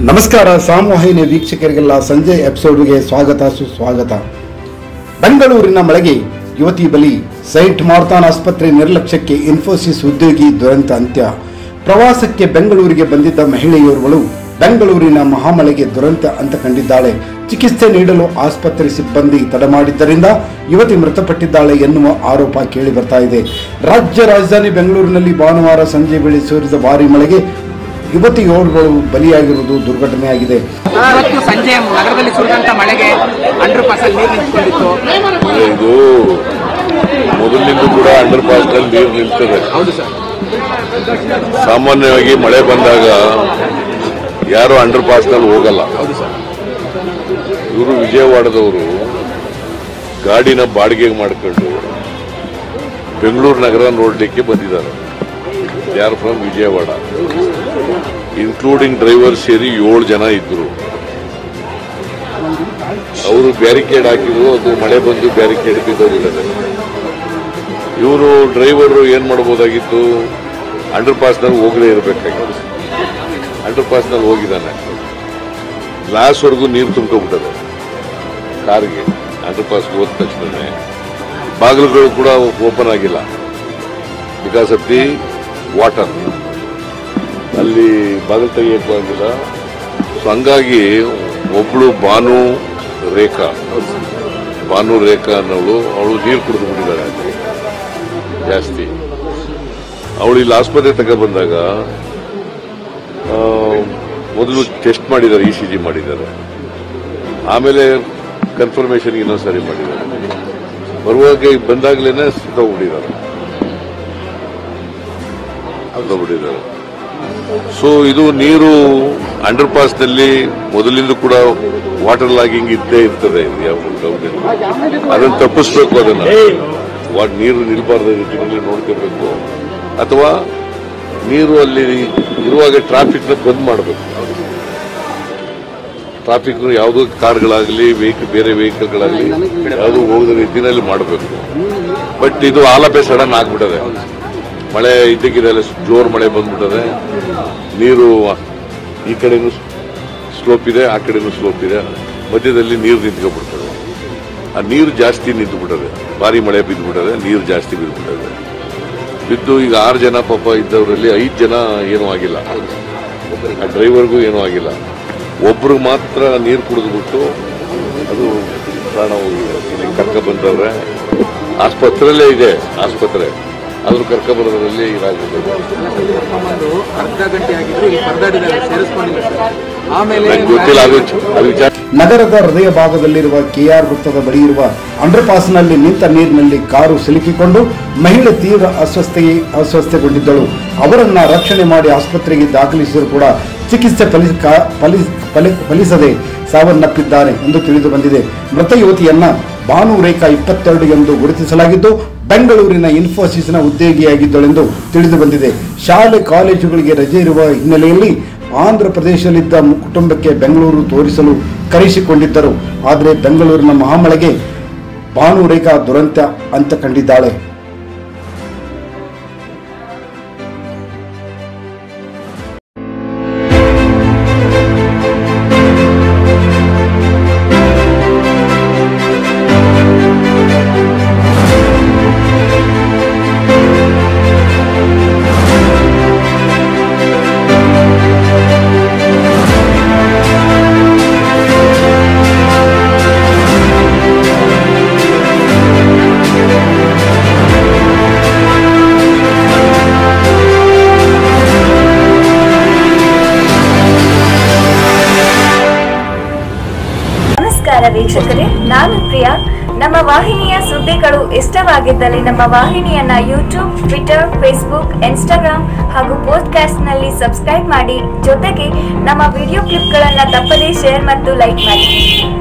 ನಮಸ್ಕಾರ ಸಾಮೂಹಿಕ ವೀಕ್ಷಕರಿಗೆಲ್ಲ ಸಂಜೆ ಎಪಿಸೋಡ್ಗೆ ಸ್ವಾಗತ ಸುಸ್ವಾಗತ ಬೆಂಗಳೂರಿನ ಮಳೆಗೆ ಯುವತಿ ಬಲಿ ಸೈಂಟ್ ಮಾರ್ತಾನ್ ಆಸ್ಪತ್ರೆ ನಿರ್ಲಕ್ಷ್ಯಕ್ಕೆ ಇನ್ಫೋಸಿಸ್ ಉದ್ಯೋಗಿ ದುರಂತ ಅಂತ್ಯ ಪ್ರವಾಸಕ್ಕೆ ಬೆಂಗಳೂರಿಗೆ ಬಂದಿದ್ದ ಮಹಿಳೆಯೋರ್ವಳು ಬೆಂಗಳೂರಿನ ಮಹಾಮಳೆಗೆ ದುರಂತ ಅಂತ ಕಂಡಿದ್ದಾಳೆ ಚಿಕಿತ್ಸೆ ನೀಡಲು ಆಸ್ಪತ್ರೆ ಸಿಬ್ಬಂದಿ ತಡ ಮಾಡಿದ್ದರಿಂದ ಯುವತಿ ಮೃತಪಟ್ಟಿದ್ದಾಳೆ ಎನ್ನುವ ಆರೋಪ ಕೇಳಿ ಬರ್ತಾ ಇದೆ ರಾಜ್ಯ ರಾಜಧಾನಿ ಬೆಂಗಳೂರಿನಲ್ಲಿ ಭಾನುವಾರ ಸಂಜೆ ವೇಳೆ ಸುರಿದ ಭಾರಿ ಮಳೆಗೆ ಯುವತಿಯೋರ್ಗಳು ಬಲಿಯಾಗಿರುವುದು ದುರ್ಘಟನೆಯಾಗಿದೆ ಇವತ್ತು ಸಂಜೆ ನಗರದಲ್ಲಿ ಸುರಿದಂತ ಮಳೆಗೆ ಅಂಡರ್ ಪಾಸ್ ಅಲ್ಲಿ ನೀರು ನಿಂತ್ಕೊಂಡಿತ್ತು ಇದು ಮೊದಲಿನಿಂದ ಕೂಡ ಅಂಡರ್ ಪಾಸ್ನಲ್ಲಿ ನೀರು ನಿಲ್ತದೆ ಹೌದು ಸರ್ ಸಾಮಾನ್ಯವಾಗಿ ಮಳೆ ಬಂದಾಗ ಯಾರು ಅಂಡರ್ ಪಾಸ್ನಲ್ಲಿ ಹೋಗಲ್ಲ ಹೌದು ಸರ್ ಇವರು ವಿಜಯವಾಡದವರು ಗಾಡಿನ ಬಾಡಿಗೆಗೆ ಮಾಡ್ಕೊಂಡು ಬೆಂಗಳೂರು ನಗರ ನೋಡಲಿಕ್ಕೆ ಬಂದಿದ್ದಾರೆ ಯಾರು ಫ್ರಮ್ ವಿಜಯವಾಡ ಇನ್ಕ್ಲೂಡಿಂಗ್ ಡ್ರೈವರ್ ಸೇರಿ ಏಳು ಜನ ಇದ್ರು ಅವರು ಬ್ಯಾರಿಕೇಡ್ ಹಾಕಿದ್ರು ಅದು ಮಳೆ ಬಂದು ಬ್ಯಾರಿಕೇಡ್ ಬಿದ್ದೋಗಿದ್ದಾರೆ ಇವರು ಡ್ರೈವರು ಏನ್ ಮಾಡಬಹುದಾಗಿತ್ತು ಅಂಡರ್ ಪಾಸ್ನಲ್ಲಿ ಹೋಗಲೇ ಇರಬೇಕಾಗಿತ್ತು ಅಂಡರ್ ಪಾಸ್ನಲ್ಲಿ ಹೋಗಿದ್ದಾನೆ ಗ್ಲಾಸ್ವರೆಗೂ ನೀರು ತುಂಬ್ಕೊಂಡ್ಬಿಟ್ಟದೆ ಕಾರ್ಗೆ ಅಂಡರ್ ಪಾಸ್ ಹೋದ ತಕ್ಷಣ ಬಾಗಿಲುಗಳು ಕೂಡ ಓಪನ್ ಆಗಿಲ್ಲ ಬಿಕಾಸ್ ಆಫ್ ದಿ ವಾಟರ್ ಅಲ್ಲಿ ಬಾಗಿಲು ತೆಗಿಯಕ್ಕೂ ಆಗಿಲ್ಲ ಸೊ ಹಂಗಾಗಿ ಒಬ್ಳು ಭಾನು ರೇಖಾ ಭಾನು ರೇಖಾ ಅನ್ನೋಳು ಅವಳು ನೀರು ಕುಡಿದು ಬಿಟ್ಟಿದ್ದಾರೆ ಅಲ್ಲಿ ಜಾಸ್ತಿ ಅವಳು ಇಲ್ಲಿ ಆಸ್ಪತ್ರೆ ತಗ ಬಂದಾಗ ಆ, ಮೊದಲು ಟೆಸ್ಟ್ ಮಾಡಿದ್ದಾರೆ ಇ ಸಿ ಜಿ ಮಾಡಿದ್ದಾರೆ ಆಮೇಲೆ ಕನ್ಫರ್ಮೇಶನ್ ಇನ್ನೊಂದು ಸರಿ ಮಾಡಿದ್ದಾರೆ ಬರುವಾಗ ಬಂದಾಗಲೇ ಸುತ್ತೋಗ್ಬಿಟ್ಟಿದ್ದಾರೆ ಸುತ್ತೋಗ್ಬಿಟ್ಟಿದ್ದಾರೆ ಸೊ ಇದು ನೀರು ಅಂಡರ್ ಪಾಸ್ನಲ್ಲಿ ಮೊದಲಿಂದ ಕೂಡ ವಾಟರ್ ಲಾಗಿಂಗ್ ಇದ್ದೇ ಇರ್ತದೆ ಇದು ಯಾವ ಗೌರ್ಮೆಂಟ್ ಅದನ್ನು ತಪ್ಪಿಸ್ಬೇಕು ಅದನ್ನ ವಾ- ನೀರು ನಿಲ್ಬಾರ್ದ ರೀತಿಯಲ್ಲಿ ನೋಡ್ಕೋಬೇಕು ಅಥವಾ ನೀರು ಅಲ್ಲಿ ಇರುವಾಗ ಟ್ರಾಫಿಕ್ನ ಬಂದ್ ಮಾಡಬೇಕು ಟ್ರಾಫಿಕ್ ಯಾವುದೋ ಕಾರ್ಗಳಾಗಲಿ ವೆಹಿಕಲ್ ಬೇರೆ ವೆಹಿಕಲ್ಗಳಾಗಲಿ ಯಾವುದು ಹೋಗದ ರೀತಿಯಲ್ಲಿ ಮಾಡಬೇಕು ಬಟ್ ಇದು ಆಲಪೆ ಸಡನ್ ಆಗ್ಬಿಟ್ಟದೆ ಮಳೆ ಇದ್ದಕ್ಕಿದೆಲ್ಲ ಜೋರ್ ಮಳೆ ಬಂದ್ಬಿಟ್ಟದೆ ನೀರು ಈ ಕಡೆನೂ ಸ್ಲೋಪ್ ಇದೆ ಆ ಕಡೆನೂ ಸ್ಲೋಪ್ ಇದೆ ಮಧ್ಯದಲ್ಲಿ ನೀರು ನಿಂತ್ಕೊಂಡ್ಬಿಡ್ತದೆ ಆ ನೀರು ಜಾಸ್ತಿ ನಿಂತುಬಿಟ್ಟದೆ ಭಾರಿ ಮಳೆ ಬಿದ್ದುಬಿಟ್ಟದೆ ನೀರು ಜಾಸ್ತಿ ಬಿದ್ದುಬಿಟ್ಟದೆ ಬಿದ್ದು ಈಗ ಆರು ಜನ ಪಾಪ ಇದ್ದವರಲ್ಲಿ ಐದು ಜನ ಏನೂ ಆಗಿಲ್ಲ ಆ ಡ್ರೈವರ್ಗೂ ಏನೂ ಆಗಿಲ್ಲ ಒಬ್ರಿಗೆ ಮಾತ್ರ ನೀರು ಕುಡಿದ್ಬಿಟ್ಟು ಅದು ಪ್ರಾಣ ಹೋಗಿದೆ ಇಲ್ಲಿ ಕರ್ಕ ಬಂದವ್ರೆ ಆಸ್ಪತ್ರೆಯಲ್ಲೇ ಇದೆ ಆಸ್ಪತ್ರೆ ಆದ್ರೂ ಕರ್ಕ ಬರೋದ್ರಲ್ಲಿ ಇದಾಗ್ಬಿಟ್ಟಿದೆ ಒಂದು ಅರ್ಧ ಗಂಟೆ ಆಗಿದ್ರು ಇಲ್ಲಿ ಪರದಾಡಿದ್ದಾರೆ ಸೇರಿಸ್ಕೊಂಡಿಲ್ಲ ಸರ್ ಆಮೇಲೆ ನಂಗೆ ಗೊತ್ತಿಲ್ಲ ಅದು ಅದು ವಿಚಾರ ನಗರದ ಹೃದಯ ಭಾಗದಲ್ಲಿರುವ ಕೆಆರ್ ವೃತ್ತದ ಬಳಿ ಇರುವ ಅಂಡರ್ ಪಾಸ್ನಲ್ಲಿ ನಿಂತ ನೀರಿನಲ್ಲಿ ಕಾರು ಸಿಲುಕಿಕೊಂಡು ಮಹಿಳೆ ತೀವ್ರ ಅಸ್ವಸ್ಥೆಗೆ ಅಸ್ವಸ್ಥಗೊಂಡಿದ್ದಳು ಅವರನ್ನ ರಕ್ಷಣೆ ಮಾಡಿ ಆಸ್ಪತ್ರೆಗೆ ದಾಖಲಿಸಿದರೂ ಕೂಡ ಚಿಕಿತ್ಸೆ ಫಲಿ ಕಾ- ಫಲಿ- ಫಲಿ- ಫಲಿಸದೆ ಸಾವನ್ನಪ್ಪಿದ್ದಾರೆ ಎಂದು ತಿಳಿದು ಬಂದಿದೆ ಮೃತ ಯುವತಿಯನ್ನ ಭಾನು ರೇಖಾ ಇಪ್ಪತ್ತೆರಡು ಎಂದು ಗುರುತಿಸಲಾಗಿದ್ದು ಬೆಂಗಳೂರಿನ ಇನ್ಫೋಸಿಸ್ನ ಉದ್ಯೋಗಿಯಾಗಿದ್ದಳೆಂದು ತಿಳಿದು ಬಂದಿದೆ ಶಾಲೆ ಕಾಲೇಜುಗಳಿಗೆ ರಜೆ ಇರುವ ಹಿನ್ನೆಲೆಯಲ್ಲಿ ಆಂಧ್ರ ಪ್ರದೇಶದಲ್ಲಿದ್ದ ಮು- ಕುಟುಂಬಕ್ಕೆ ಬೆಂಗಳೂರು ತೋರಿಸಲು ಕರೆಸಿಕೊಂಡಿದ್ದರು ಆದರೆ ಬೆಂಗಳೂರಿನ ಮಹಾಮಳೆಗೆ ಭಾನು ರೇಖಾ ದುರಂತ ಅಂತ ಕಂಡಿದ್ದಾಳೆ ನಮಸ್ಕಾರ ವೀಕ್ಷಕರೇ ನಾನು ಪ್ರಿಯಾ ನಮ್ಮ ವಾಹಿನಿಯ ಸುದ್ದಿಗಳು ಇಷ್ಟವಾಗಿದ್ದಲ್ಲಿ ನಮ್ಮ ವಾಹಿನಿಯನ್ನ ಯೂಟ್ಯೂಬ್ ಟ್ವಿಟರ್ ಫೇಸ್ಬುಕ್ ಇನ್ಸ್ಟಾಗ್ರಾಮ್ ಹಾಗೂ ನಲ್ಲಿ ಸಬ್ಸ್ಕ್ರೈಬ್ ಮಾಡಿ ಜೊತೆಗೆ ನಮ್ಮ ವಿಡಿಯೋ ಕ್ಲಿಪ್ಗಳನ್ನು ತಪ್ಪದೇ ಶೇರ್ ಮತ್ತು ಲೈಕ್ ಮಾಡಿ